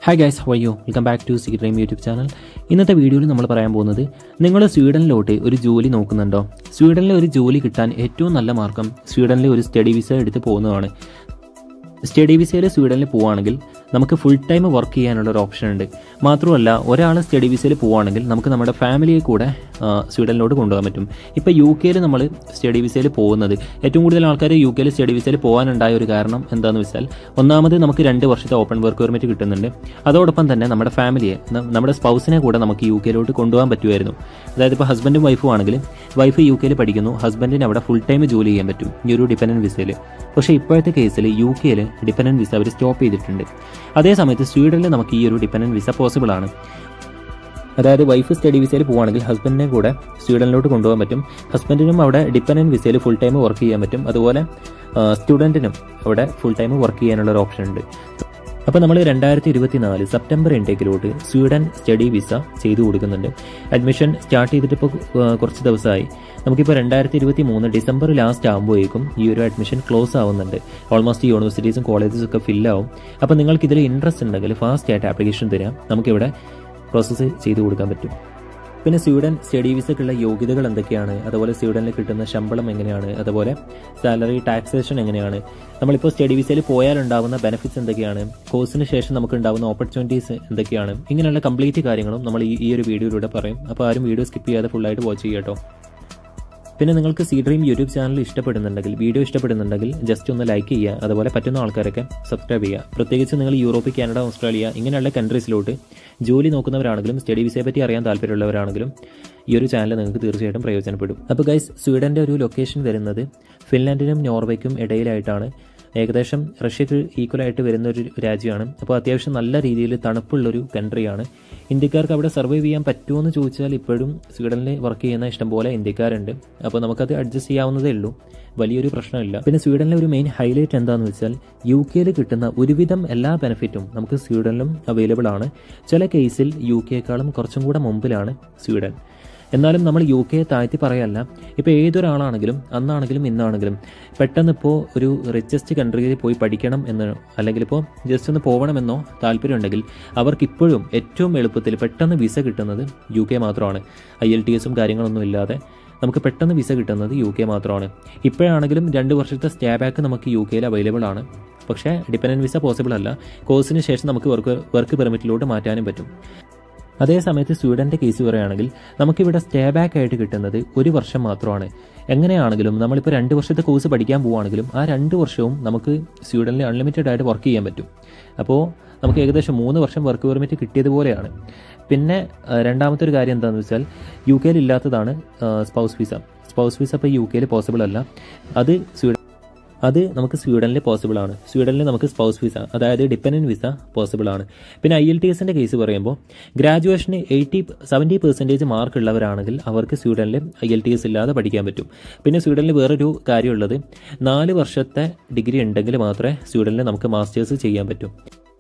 hi guys how you welcome back to C dream YouTube channel ഇന്നത്തെ വീഡിയോയിൽ നമ്മൾ പറയാൻ പോകുന്നത് നിങ്ങൾ സ്വീഡനിലോട്ട് ഒരു ജോലി നോക്കുന്നുണ്ടോ സ്വീഡനിൽ ഒരു ജോലി കിട്ടാൻ ഏറ്റവും നല്ല മാർഗം സ്വീഡനിൽ ഒരു സ്റ്റഡി വിസ എടുത്ത് പോകുന്നതാണ് സ്റ്റഡി വിസയിൽ സ്വീഡനിൽ പോവുകയാണെങ്കിൽ നമുക്ക് ഫുൾ ടൈം വർക്ക് ചെയ്യാനുള്ള ഒരു ഓപ്ഷൻ ഉണ്ട് മാത്രമല്ല ഒരാൾ സ്റ്റഡി വിസയിൽ പോവുകയാണെങ്കിൽ നമുക്ക് നമ്മുടെ ഫാമിലിയെ കൂടെ ആ, സ്വീഡനിലോട്ട് കൊണ്ടുപോകാൻ പറ്റും ഇപ്പോൾ യു കെയിൽ നമ്മൾ സ്റ്റഡി വിസയിൽ പോകുന്നത് ഏറ്റവും കൂടുതൽ ആൾക്കാർ യു കെയിൽ സ്റ്റഡി വിസയിൽ പോകാനുണ്ടായ ഒരു കാരണം എന്താണെന്ന് വെച്ചാൽ ഒന്നാമത് നമുക്ക് രണ്ട് വർഷത്തെ ഓപ്പൺ വർക്ക് പെർമിറ്റ് കിട്ടുന്നുണ്ട് അതോടൊപ്പം തന്നെ നമ്മുടെ ഫാമിലിയെ ന- നമ്മുടെ സ്പൗസിനെ കൂടെ നമുക്ക് യു കെയിലോട്ട് കൊണ്ടുപോകാൻ പറ്റുമായിരുന്നു അതായത് ഇപ്പോൾ ഹസ്ബൻഡും വൈഫും ആണെങ്കിൽ വൈഫ് യു കെയിൽ പഠിക്കുന്നു ഹസ്ബൻഡിന് അവിടെ ഫുൾ ടൈം ജോലി ചെയ്യാൻ പറ്റും ഈ ഒരു ഡിപെൻഡൻറ്റ് വിസയിൽ പക്ഷേ ഇപ്പോഴത്തെ കേസിൽ യു കെയിൽ ഡിപെൻഡൻറ്റ് വിസ അവർ സ്റ്റോപ്പ് ചെയ്തിട്ടുണ്ട് അതേസമയത്ത് സ്വീഡനിൽ നമുക്ക് ഈ ഒരു ഡിപെൻഡൻറ്റ് വിസ പോസിബിൾ ആണ് അതായത് വൈഫ് സ്റ്റഡി വിസയിൽ പോവുകയാണെങ്കിൽ ഹസ്ബൻഡിനെ കൂടെ സ്വീഡനിലോട്ട് കൊണ്ടുപോകാൻ പറ്റും ഹസ്ബൻഡിനും അവിടെ ഡിപെൻഡൻറ്റ് വിസയിൽ ഫുൾ ടൈം വർക്ക് ചെയ്യാൻ പറ്റും അതുപോലെ സ്റ്റുഡൻറ്റിനും അവിടെ ഫുൾ ടൈം വർക്ക് ചെയ്യാനുള്ള ഒരു ഓപ്ഷൻ ഉണ്ട് അപ്പോൾ നമ്മൾ രണ്ടായിരത്തി ഇരുപത്തി നാല് സെപ്റ്റംബർ ഇൻടേക്കിലോട്ട് സ്വീഡൻ സ്റ്റഡി വിസ ചെയ്തു കൊടുക്കുന്നുണ്ട് അഡ്മിഷൻ സ്റ്റാർട്ട് ചെയ്തിട്ട് ഇപ്പോൾ കുറച്ച് ദിവസമായി നമുക്കിപ്പോൾ രണ്ടായിരത്തി ഇരുപത്തി മൂന്ന് ഡിസംബർ ലാസ്റ്റ് ആകുമ്പോഴേക്കും ഈ ഒരു അഡ്മിഷൻ ക്ലോസ് ആവുന്നുണ്ട് ഓൾമോസ്റ്റ് യൂണിവേഴ്സിറ്റീസും കോളേജസും ഒക്കെ ഫില്ലാവും അപ്പോൾ നിങ്ങൾക്ക് ഇതിൽ ഇൻട്രസ്റ്റ് ഉണ്ടെങ്കിൽ ഫാസ്റ്റ് ആയിട്ട് ആപ്ലിക്കേഷൻ തരാം നമുക്കിവിടെ പ്രോസസ്സ് ചെയ്തു കൊടുക്കാൻ പറ്റും പിന്നെ സ്വീഡൻ സ്റ്റഡി വിസക്കുള്ള യോഗ്യതകൾ എന്തൊക്കെയാണ് അതുപോലെ സ്വീഡനിൽ കിട്ടുന്ന ശമ്പളം എങ്ങനെയാണ് അതുപോലെ സാലറി ടാക്സേഷൻ എങ്ങനെയാണ് നമ്മളിപ്പോൾ സ്റ്റഡി വിസയിൽ പോയാൽ ഉണ്ടാകുന്ന ബെനിഫിറ്റ്സ് എന്തൊക്കെയാണ് കോഴ്സിന് ശേഷം നമുക്ക് ഉണ്ടാകുന്ന ഓപ്പർച്യൂണിറ്റീസ് എന്തൊക്കെയാണ് ഇങ്ങനെയുള്ള കംപ്ലീറ്റ് കാര്യങ്ങളും നമ്മൾ ഈ ഈ ഒരു വീഡിയോയിലൂടെ പറയും അപ്പോൾ ആരും വീഡിയോ സ്കിപ്പ് ചെയ്യാതെ ഫുള്ളായിട്ട് വാച്ച് ചെയ്യുക കേട്ടോ പിന്നെ നിങ്ങൾക്ക് സി ഡ്രീം യൂട്യൂബ് ചാനൽ ഇഷ്ടപ്പെടുന്നുണ്ടെങ്കിൽ വീഡിയോ ഇഷ്ടപ്പെടുന്നുണ്ടെങ്കിൽ ജസ്റ്റ് ഒന്ന് ലൈക്ക് ചെയ്യുക അതുപോലെ പറ്റുന്ന ആൾക്കാരൊക്കെ സബ്സ്ക്രൈബ് ചെയ്യുക പ്രത്യേകിച്ച് നിങ്ങൾ യൂറോപ്പ് കാനഡ ഓസ്ട്രേലിയ ഇങ്ങനെയുള്ള കൺട്രീസിലോട്ട് ജോലി നോക്കുന്നവരാണെങ്കിലും സ്റ്റഡി വിസയെ പറ്റി അറിയാൻ താല്പര്യമുള്ളവരാണെങ്കിലും ഈ ഒരു ചാനൽ നിങ്ങൾക്ക് തീർച്ചയായിട്ടും പ്രയോജനപ്പെടും അപ്പോൾ ഗൈസ് സ്വീഡൻ്റെ ഒരു ലൊക്കേഷൻ വരുന്നത് ഫിൻലാൻഡിനും നോർവേക്കും ഇടയിലായിട്ടാണ് ഏകദേശം റഷ്യക്ക് ഈക്വലായിട്ട് വരുന്ന ഒരു രാജ്യമാണ് അപ്പോൾ അത്യാവശ്യം നല്ല രീതിയിൽ തണുപ്പുള്ളൊരു കൺട്രിയാണ് ഇന്ത്യക്കാർക്ക് അവിടെ സർവൈവ് ചെയ്യാൻ പറ്റുമോ എന്ന് ചോദിച്ചാൽ ഇപ്പോഴും സ്വീഡനിൽ വർക്ക് ചെയ്യുന്ന ഇഷ്ടംപോലെ ഇന്ത്യക്കാരുണ്ട് അപ്പോൾ നമുക്കത് അഡ്ജസ്റ്റ് ചെയ്യാവുന്നതേ ഉള്ളൂ വലിയൊരു പ്രശ്നമില്ല പിന്നെ സ്വീഡനിലെ ഒരു മെയിൻ ഹൈലൈറ്റ് എന്താണെന്ന് വെച്ചാൽ യു കെയിൽ കിട്ടുന്ന ഒരുവിധം എല്ലാ ബെനിഫിറ്റും നമുക്ക് സ്വീഡനിലും അവൈലബിൾ ആണ് ചില കേസിൽ യു കെക്കാളും കുറച്ചും കൂടെ മുമ്പിലാണ് സ്വീഡൻ എന്നാലും നമ്മൾ യു കെയെ താഴ്ത്തി പറയല്ല ഇപ്പോൾ ഏതൊരാളാണെങ്കിലും അന്നാണെങ്കിലും ഇന്നാണെങ്കിലും പെട്ടെന്ന് ഇപ്പോൾ ഒരു റിച്ചസ്റ്റ് കൺട്രിയിൽ പോയി പഠിക്കണം എന്ന് അല്ലെങ്കിൽ ഇപ്പോൾ ജസ്റ്റ് ഒന്ന് പോകണമെന്നോ താല്പര്യമുണ്ടെങ്കിൽ അവർക്ക് ഇപ്പോഴും ഏറ്റവും എളുപ്പത്തിൽ പെട്ടെന്ന് വിസ കിട്ടുന്നത് യു കെ മാത്രമാണ് ഐ എൽ ടി എസും കാര്യങ്ങളൊന്നും ഇല്ലാതെ നമുക്ക് പെട്ടെന്ന് വിസ കിട്ടുന്നത് യു കെ മാത്രമാണ് ഇപ്പോഴാണെങ്കിലും രണ്ട് വർഷത്തെ സ്റ്റേ ബാക്ക് നമുക്ക് യു കെയിൽ അവൈലബിൾ ആണ് പക്ഷേ ഡിപ്പെൻഡൻറ്റ് വിസ പോസിബിൾ അല്ല കോഴ്സിന് ശേഷം നമുക്ക് വർക്ക് വർക്ക് പെർമിറ്റിലോട്ട് മാറ്റാനും പറ്റും അതേ സമയത്ത് സ്വീഡൻ്റെ കേസ് പറയുകയാണെങ്കിൽ നമുക്കിവിടെ സ്റ്റേ ബാക്ക് ആയിട്ട് കിട്ടുന്നത് ഒരു വർഷം മാത്രമാണ് എങ്ങനെയാണെങ്കിലും നമ്മളിപ്പോൾ രണ്ട് വർഷത്തെ കോഴ്സ് പഠിക്കാൻ പോവുകയാണെങ്കിലും ആ രണ്ട് വർഷവും നമുക്ക് സ്വീഡനിൽ അൺലിമിറ്റഡ് ആയിട്ട് വർക്ക് ചെയ്യാൻ പറ്റും അപ്പോൾ നമുക്ക് ഏകദേശം മൂന്ന് വർഷം വർക്ക് പെർമിറ്റ് കിട്ടിയതുപോലെയാണ് പിന്നെ ആ, രണ്ടാമത്തെ ഒരു കാര്യം എന്താണെന്ന് വെച്ചാൽ യു കെയിൽ ഇല്ലാത്തതാണ് സ്പൗസ് വിസ സ്പൗസ് വിസ ഇപ്പോൾ യു കെയിൽ പോസിബിൾ അല്ല അത് സ്വീഡൻ അത് നമുക്ക് സ്വീഡനിൽ പോസിബിൾ ആണ് സ്വീഡനിൽ നമുക്ക് സ്പൗസ് വിസ അതായത് ഡിപ്പെൻഡൻറ്റ് വിസ പോസിബിൾ ആണ് പിന്നെ ഐ എൽ ടി എസിൻ്റെ കേസ് പറയുമ്പോൾ ഗ്രാജുവേഷന് എയ്റ്റി സെവൻറ്റി പെർസെൻറ്റേജ് മാർക്ക് ഉള്ളവരാണെങ്കിൽ അവർക്ക് സ്വീഡനിൽ ഐ എൽ ടി എസ് ഇല്ലാതെ പഠിക്കാൻ പറ്റും പിന്നെ സ്വീഡനിൽ വേറൊരു കാര്യമുള്ളത് നാല് വർഷത്തെ ഡിഗ്രി ഉണ്ടെങ്കിൽ മാത്രമേ സ്വീഡനിൽ നമുക്ക് മാസ്റ്റേഴ്സ് ചെയ്യാൻ പറ്റൂ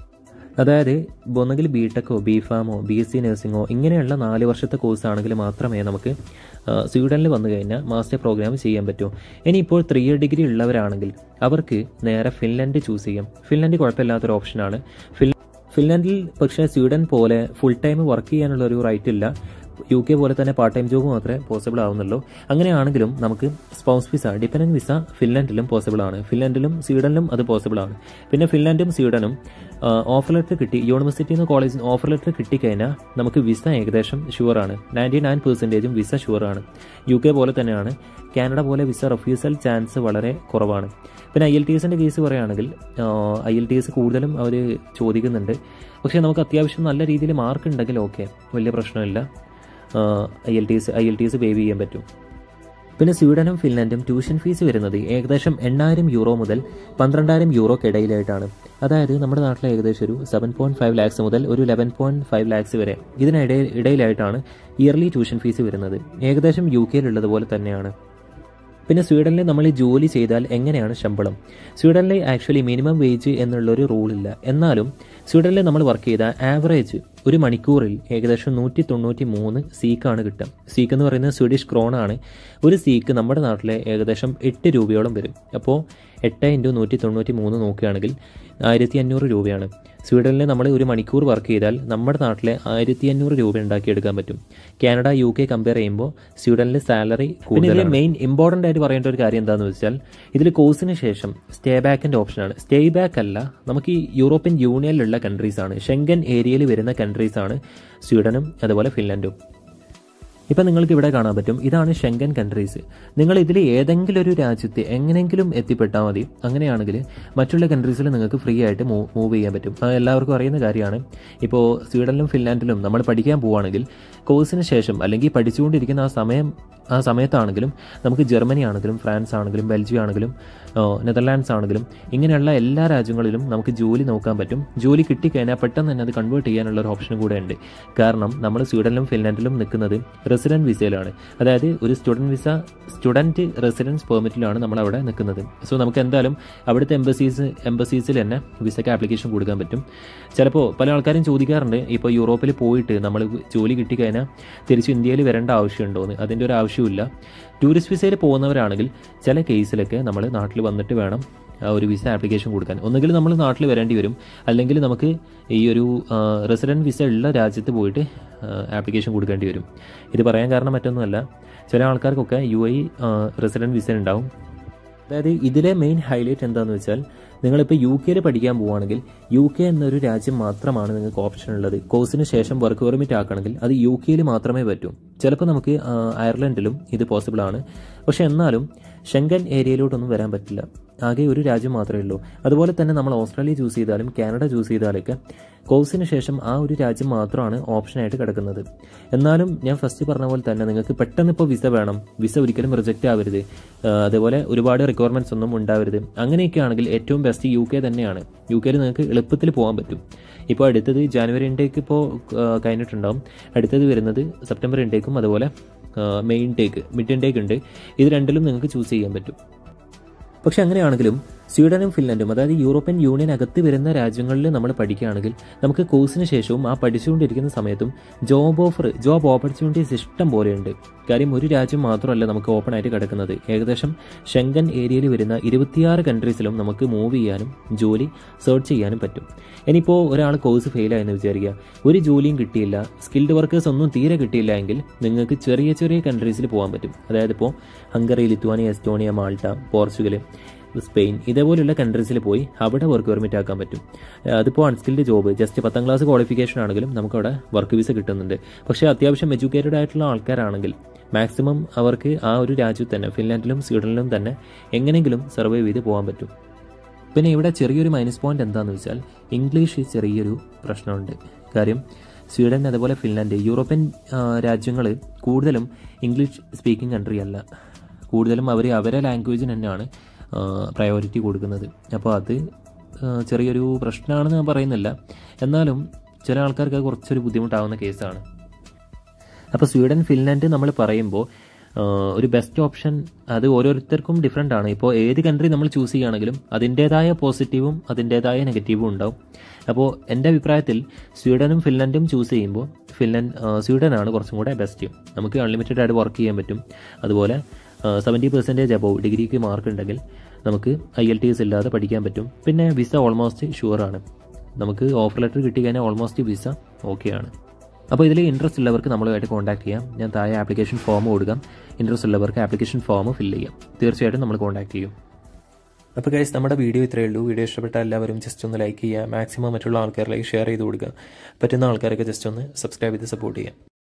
അതായത് ഒന്നുകിൽ ബി ടെക്കോ ബി ഫാമോ ബി എസ് സി നഴ്സിംഗോ ഇങ്ങനെയുള്ള നാല് വർഷത്തെ കോഴ്സ് ആണെങ്കിൽ മാത്രമേ നമുക്ക് ആ, സ്വീഡനിൽ വന്നു കഴിഞ്ഞാൽ മാസ്റ്റർ പ്രോഗ്രാം ചെയ്യാൻ പറ്റൂ ഇനിയിപ്പോൾ ത്രീ ഇയർ ഡിഗ്രി ഉള്ളവരാണെങ്കിൽ അവർക്ക് നേരെ ഫിൻലൻഡ് ചൂസ് ചെയ്യാം ഫിൻലൻഡ് കുഴപ്പമില്ലാത്തൊരു ഓപ്ഷനാണ് ഫിൻ ഫിൻലൻഡിൽ പക്ഷേ സ്വീഡൻ പോലെ ഫുൾ ടൈം വർക്ക് ചെയ്യാനുള്ള ഒരു റൈറ്റ് ഇല്ല യു കെ പോലെ തന്നെ പാർട്ട് ടൈം ജോബ് മാത്രമേ പോസിബിൾ ആവുന്നുള്ളൂ അങ്ങനെയാണെങ്കിലും നമുക്ക് സ്പൗസ് വിസ ഡിപെൻഡൻറ്റ് വിസ ഫിൻലൻഡിലും പോസിബിൾ ആണ് ഫിൻലൻഡിലും സ്വീഡനിലും അത് പോസിബിൾ ആണ് പിന്നെ ഫിൻലൻഡും സ്വീഡനും ഓഫർ ലെറ്റർ കിട്ടി യൂണിവേഴ്സിറ്റിയിൽ നിന്ന് കോളേജിൽ നിന്ന് ഓഫർ ലെറ്റർ കിട്ടിക്കഴിഞ്ഞാൽ നമുക്ക് വിസ ഏകദേശം ഷുവറാണ് നയൻറ്റി നയൻ പെർസെൻറ്റേജും വിസ ഷുവറാണ് യു കെ പോലെ തന്നെയാണ് കാനഡ പോലെ വിസ റെഫ്യൂസൽ ചാൻസ് വളരെ കുറവാണ് പിന്നെ ഐ എൽ ടി എസിൻ്റെ കേസ് പറയുകയാണെങ്കിൽ ഐ എൽ ടി എസ് കൂടുതലും അവർ ചോദിക്കുന്നുണ്ട് പക്ഷേ നമുക്ക് അത്യാവശ്യം നല്ല രീതിയിൽ മാർക്ക് ഉണ്ടെങ്കിൽ ഓക്കെ വലിയ പ്രശ്നമില്ല I L T S I L T S waive ചെയ്യാൻ പറ്റും പിന്നെ സ്വീഡനും ഫിൻലൻഡും ട്യൂഷൻ ഫീസ് വരുന്നത് ഏകദേശം എണ്ണായിരം യൂറോ മുതൽ പന്ത്രണ്ടായിരം യൂറോക്കിടയിലായിട്ടാണ് അതായത് നമ്മുടെ നാട്ടിലെ ഏകദേശം ഒരു സെവൻ പോയിന്റ് ഫൈവ് ലാക്സ് മുതൽ ഒരു ലെവൻ പോയിന്റ് ഫൈവ് ലാക്സ് വരെ ഇതിനിടയിൽ ഇടയിലായിട്ടാണ് ഇയർലി ട്യൂഷൻ ഫീസ് വരുന്നത് ഏകദേശം യു കെയിലുള്ളതുപോലെ തന്നെയാണ് പിന്നെ സ്വീഡനിൽ നമ്മൾ ഈ ജോലി ചെയ്താൽ എങ്ങനെയാണ് ശമ്പളം സ്വീഡനിൽ ആക്ച്വലി മിനിമം വേജ് എന്നുള്ളൊരു റൂളില്ല എന്നാലും സ്വീഡനിൽ നമ്മൾ വർക്ക് ചെയ്ത ആവറേജ് ഒരു മണിക്കൂറിൽ ഏകദേശം നൂറ്റി തൊണ്ണൂറ്റി മൂന്ന് സീക്കാണ് കിട്ടുക സീക്ക് എന്ന് പറയുന്നത് സ്വീഡിഷ് ക്രോണാണ് ഒരു സീക്ക് നമ്മുടെ നാട്ടിലെ ഏകദേശം എട്ട് രൂപയോളം വരും അപ്പോൾ എട്ട് ഇൻറ്റു നൂറ്റി തൊണ്ണൂറ്റി മൂന്ന് നോക്കുകയാണെങ്കിൽ ആയിരത്തി അഞ്ഞൂറ് രൂപയാണ് സ്വീഡനിൽ നമ്മൾ ഒരു മണിക്കൂർ വർക്ക് ചെയ്താൽ നമ്മുടെ നാട്ടിലെ ആയിരത്തി അഞ്ഞൂറ് രൂപ ഉണ്ടാക്കിയെടുക്കാൻ പറ്റും കാനഡ യു കെ കമ്പയർ ചെയ്യുമ്പോൾ സ്വീഡനിൽ സാലറി കൂടുതൽ മെയിൻ ഇമ്പോർട്ടൻ്റ് ആയിട്ട് പറയേണ്ട ഒരു കാര്യം എന്താണെന്ന് വെച്ചാൽ ഇതിൽ കോഴ്സിന് ശേഷം സ്റ്റേ ബാക്കിൻ്റെ ഓപ്ഷനാണ് സ്റ്റേ ബാക്ക് അല്ല നമുക്ക് ഈ യൂറോപ്യൻ യൂണിയനിലുള്ള കൺട്രീസാണ് ഷെങ്കൻ ഏരിയയിൽ വരുന്ന കൺട്രീസാണ് സ്വീഡനും അതുപോലെ ഫിൻലൻഡും ഇപ്പം നിങ്ങൾക്ക് ഇവിടെ കാണാൻ പറ്റും ഇതാണ് ഷെങ്കൻ കൺട്രീസ് നിങ്ങൾ ഇതിൽ ഏതെങ്കിലും ഒരു രാജ്യത്ത് എങ്ങനെയെങ്കിലും എത്തിപ്പെട്ടാൽ മതി അങ്ങനെയാണെങ്കിൽ മറ്റുള്ള കൺട്രീസിൽ നിങ്ങൾക്ക് ഫ്രീ ആയിട്ട് മൂവ് ചെയ്യാൻ പറ്റും അത് എല്ലാവർക്കും അറിയുന്ന കാര്യമാണ് ഇപ്പോൾ സ്വീഡനിലും ഫിൻലാൻഡിലും നമ്മൾ പഠിക്കാൻ പോവുകയാണെങ്കിൽ കോഴ്സിന് ശേഷം അല്ലെങ്കിൽ പഠിച്ചുകൊണ്ടിരിക്കുന്ന ആ സമയം ആ സമയത്താണെങ്കിലും നമുക്ക് ജർമ്മനി ആണെങ്കിലും ഫ്രാൻസ് ആണെങ്കിലും ബെൽജിയം ആണെങ്കിലും നെതർലാൻഡ്സ് ആണെങ്കിലും ഇങ്ങനെയുള്ള എല്ലാ രാജ്യങ്ങളിലും നമുക്ക് ജോലി നോക്കാൻ പറ്റും ജോലി കിട്ടിക്കഴിഞ്ഞാൽ പെട്ടെന്ന് തന്നെ അത് കൺവേർട്ട് ചെയ്യാനുള്ള ഒരു ഓപ്ഷൻ കൂടെ ഉണ്ട് കാരണം നമ്മൾ സ്വീഡനിലും ഫിൻലാൻഡിലും നിൽക്കുന്നത് റെസിഡൻറ്റ് വിസയിലാണ് അതായത് ഒരു സ്റ്റുഡൻറ്റ് വിസ സ്റ്റുഡൻറ്റ് റെസിഡൻസ് പെർമിറ്റിലാണ് നമ്മൾ അവിടെ നിൽക്കുന്നത് സോ നമുക്ക് എന്തായാലും അവിടുത്തെ എംബസീസ് എംബസീസിൽ തന്നെ വിസയ്ക്ക് ആപ്ലിക്കേഷൻ കൊടുക്കാൻ പറ്റും ചിലപ്പോൾ പല ആൾക്കാരും ചോദിക്കാറുണ്ട് ഇപ്പോൾ യൂറോപ്പിൽ പോയിട്ട് നമ്മൾ ജോലി കിട്ടിക്കഴിഞ്ഞാൽ തിരിച്ച് ഇന്ത്യയിൽ വരേണ്ട ആവശ്യമുണ്ടോ എന്ന് അതിൻ്റെ ഒരു ആവശ്യമില്ല ടൂറിസ്റ്റ് വിസയിൽ പോകുന്നവരാണെങ്കിൽ ചില കേസിലൊക്കെ നമ്മൾ നാട്ടിൽ വന്നിട്ട് വേണം ആ ഒരു വിസ ആപ്ലിക്കേഷൻ കൊടുക്കാൻ ഒന്നുകിൽ നമ്മൾ നാട്ടിൽ വരേണ്ടി വരും അല്ലെങ്കിൽ നമുക്ക് ഈ ഒരു റെസിഡൻറ്റ് വിസ ഉള്ള രാജ്യത്ത് പോയിട്ട് ആപ്ലിക്കേഷൻ കൊടുക്കേണ്ടി വരും ഇത് പറയാൻ കാരണം മറ്റൊന്നുമല്ല ചില ആൾക്കാർക്കൊക്കെ യു ഐ റെസിഡൻറ്റ് വിസ ഉണ്ടാവും അതായത് ഇതിലെ മെയിൻ ഹൈലൈറ്റ് എന്താണെന്ന് വെച്ചാൽ നിങ്ങളിപ്പോൾ യു കെയിൽ പഠിക്കാൻ പോവുകയാണെങ്കിൽ യു കെ എന്നൊരു രാജ്യം മാത്രമാണ് നിങ്ങൾക്ക് ഓപ്ഷൻ ഉള്ളത് കോഴ്സിന് ശേഷം വർക്ക് പെർമിറ്റ് ആക്കണമെങ്കിൽ അത് യു കെയിൽ മാത്രമേ പറ്റൂ ചിലപ്പോൾ നമുക്ക് അയർലൻഡിലും ഇത് പോസിബിൾ ആണ് പക്ഷെ എന്നാലും ഷെങ്കൻ ഏരിയയിലോട്ടൊന്നും വരാൻ പറ്റില്ല ആകെ ഒരു രാജ്യം മാത്രമേ ഉള്ളൂ അതുപോലെ തന്നെ നമ്മൾ ഓസ്ട്രേലിയ ചൂസ് ചെയ്താലും കാനഡ ചൂസ് ചെയ്താലൊക്കെ കോഴ്സിന് ശേഷം ആ ഒരു രാജ്യം മാത്രമാണ് ഓപ്ഷനായിട്ട് കിടക്കുന്നത് എന്നാലും ഞാൻ ഫസ്റ്റ് പറഞ്ഞ പോലെ തന്നെ നിങ്ങൾക്ക് പെട്ടെന്ന് ഇപ്പോൾ വിസ വേണം വിസ ഒരിക്കലും റിജക്റ്റ് ആവരുത് അതുപോലെ ഒരുപാട് റിക്വയർമെൻറ്റ്സ് ഒന്നും ഉണ്ടാവരുത് അങ്ങനെയൊക്കെ ആണെങ്കിൽ ഏറ്റവും ബെസ്റ്റ് യു കെ തന്നെയാണ് യു കെയിൽ നിങ്ങൾക്ക് എളുപ്പത്തിൽ പോകാൻ പറ്റും ഇപ്പോൾ അടുത്തത് ജാനുവരി ഇൻടേക്ക് ഇപ്പോൾ കഴിഞ്ഞിട്ടുണ്ടാവും അടുത്തത് വരുന്നത് സെപ്റ്റംബർ ഇൻടേക്കും അതുപോലെ മെയ് ഇൻടേക്ക് മിഡ് ഇൻടേക്ക് ഉണ്ട് ഇത് രണ്ടിലും നിങ്ങൾക്ക് ചൂസ് ചെയ്യാൻ പറ്റും പക്ഷെ അങ്ങനെയാണെങ്കിലും സ്വീഡനും ഫിൻലൻഡും അതായത് യൂറോപ്യൻ യൂണിയൻ അകത്ത് വരുന്ന രാജ്യങ്ങളിൽ നമ്മൾ പഠിക്കുകയാണെങ്കിൽ നമുക്ക് കോഴ്സിന് ശേഷവും ആ പഠിച്ചുകൊണ്ടിരിക്കുന്ന സമയത്തും ജോബ് ഓഫർ ജോബ് ഓപ്പർച്യൂണിറ്റീസ് ഇഷ്ടം പോലെയുണ്ട് കാര്യം ഒരു രാജ്യം മാത്രമല്ല നമുക്ക് ഓപ്പൺ ആയിട്ട് കിടക്കുന്നത് ഏകദേശം ഷെങ്കൻ ഏരിയയിൽ വരുന്ന ഇരുപത്തിയാറ് കൺട്രീസിലും നമുക്ക് മൂവ് ചെയ്യാനും ജോലി സെർച്ച് ചെയ്യാനും പറ്റും ഇനിയിപ്പോൾ ഒരാൾ കോഴ്സ് ഫെയിലായെന്ന് വിചാരിക്കുക ഒരു ജോലിയും കിട്ടിയില്ല സ്കിൽഡ് വർക്കേഴ്സ് ഒന്നും തീരെ കിട്ടിയില്ല എങ്കിൽ നിങ്ങൾക്ക് ചെറിയ ചെറിയ കൺട്രീസിൽ പോകാൻ പറ്റും അതായത് ഇപ്പോൾ Hungary Lithuania Estonia Malta Portugal Spain ഇതേപോലുള്ള കൺട്രീസിൽ പോയി അവിടെ വർക്ക് പെർമിറ്റ് ആക്കാൻ പറ്റും അതിപ്പോൾ അൺസ്കിൽഡ് ജോബ് ജസ്റ്റ് പത്താം ക്ലാസ് ക്വാളിഫിക്കേഷൻ ആണെങ്കിലും നമുക്കവിടെ വർക്ക് വിസ കിട്ടുന്നുണ്ട് പക്ഷേ അത്യാവശ്യം എഡ്യൂക്കേറ്റഡ് ആയിട്ടുള്ള ആൾക്കാരാണെങ്കിൽ മാക്സിമം അവർക്ക് ആ ഒരു രാജ്യത്ത് തന്നെ ഫിൻലാൻഡിലും സ്വീഡനിലും തന്നെ എങ്ങനെയെങ്കിലും സർവൈവ് ചെയ്ത് പോകാൻ പറ്റും പിന്നെ ഇവിടെ ചെറിയൊരു മൈനസ് പോയിന്റ് എന്താണെന്ന് വെച്ചാൽ ഇംഗ്ലീഷ് ചെറിയൊരു പ്രശ്നമുണ്ട് കാര്യം സ്വീഡൻ അതുപോലെ ഫിൻലാൻഡ് യൂറോപ്യൻ രാജ്യങ്ങൾ കൂടുതലും ഇംഗ്ലീഷ് സ്പീക്കിംഗ് കൺട്രി അല്ല കൂടുതലും അവർ അവരെ ലാംഗ്വേജിന് തന്നെയാണ് പ്രയോറിറ്റി കൊടുക്കുന്നത് അപ്പോൾ അത് ചെറിയൊരു പ്രശ്നമാണെന്ന് ഞാൻ പറയുന്നില്ല എന്നാലും ചില ആൾക്കാർക്ക് കുറച്ചൊരു ബുദ്ധിമുട്ടാവുന്ന കേസാണ് അപ്പോൾ സ്വീഡൻ ഫിൻലാൻഡ് നമ്മൾ പറയുമ്പോൾ ഒരു ബെസ്റ്റ് ഓപ്ഷൻ അത് ഓരോരുത്തർക്കും ഡിഫറെൻ്റ് ആണ് ഇപ്പോൾ ഏത് കൺട്രി നമ്മൾ ചൂസ് ചെയ്യുകയാണെങ്കിലും അതിൻ്റേതായ പോസിറ്റീവും അതിൻ്റേതായ നെഗറ്റീവും ഉണ്ടാവും അപ്പോൾ എൻ്റെ അഭിപ്രായത്തിൽ സ്വീഡനും ഫിൻലൻഡും ചൂസ് ചെയ്യുമ്പോൾ ഫിൻലൻഡ് സ്വീഡനാണ് കുറച്ചും കൂടെ ബെസ്റ്റ് നമുക്ക് അൺലിമിറ്റഡ് ആയിട്ട് വർക്ക് ചെയ്യാൻ പറ്റും അതുപോലെ സെവൻറ്റി പെർസെൻറ്റേജ് അബവ് ഡിഗ്രിക്ക് മാർക്ക് ഉണ്ടെങ്കിൽ നമുക്ക് ഐ എൽ ടി എസ് ഇല്ലാതെ പഠിക്കാൻ പറ്റും പിന്നെ വിസ ഓൾമോസ്റ്റ് ഷുവറാണ് നമുക്ക് ഓഫർ ലെറ്റർ കിട്ടിക്കഴിഞ്ഞാൽ ഓൾമോസ്റ്റ് വിസ ഓക്കെയാണ് അപ്പോൾ ഇതിൽ ഇൻട്രസ്റ്റ് ഉള്ളവർക്ക് നമ്മളുമായിട്ട് കോൺടാക്ട് ചെയ്യാം ഞാൻ താഴെ ആപ്ലിക്കേഷൻ ഫോം കൊടുക്കാം ഇൻട്രസ്റ്റ് ഉള്ളവർക്ക് ആപ്ലിക്കേഷൻ ഫോം ഫില്ല് ചെയ്യാം തീർച്ചയായിട്ടും നമ്മൾ കോൺടാക്ട് ചെയ്യും അപ്പോൾ ഗൈസ് നമ്മുടെ വീഡിയോ ഇത്രയേ ഉള്ളൂ വീഡിയോ ഇഷ്ടപ്പെട്ട എല്ലാവരും ജസ്റ്റ് ഒന്ന് ലൈക്ക് ചെയ്യുക മാക്സിമം മറ്റുള്ള ആൾക്കാരിലേക്ക് ഷെയർ ചെയ്ത് കൊടുക്കുക പറ്റുന്ന ആൾക്കാരൊക്കെ ജസ്റ്റ് ഒന്ന് സബ്സ്ക്രൈബ് ചെയ്ത് സപ്പോർട്ട് ചെയ്യാം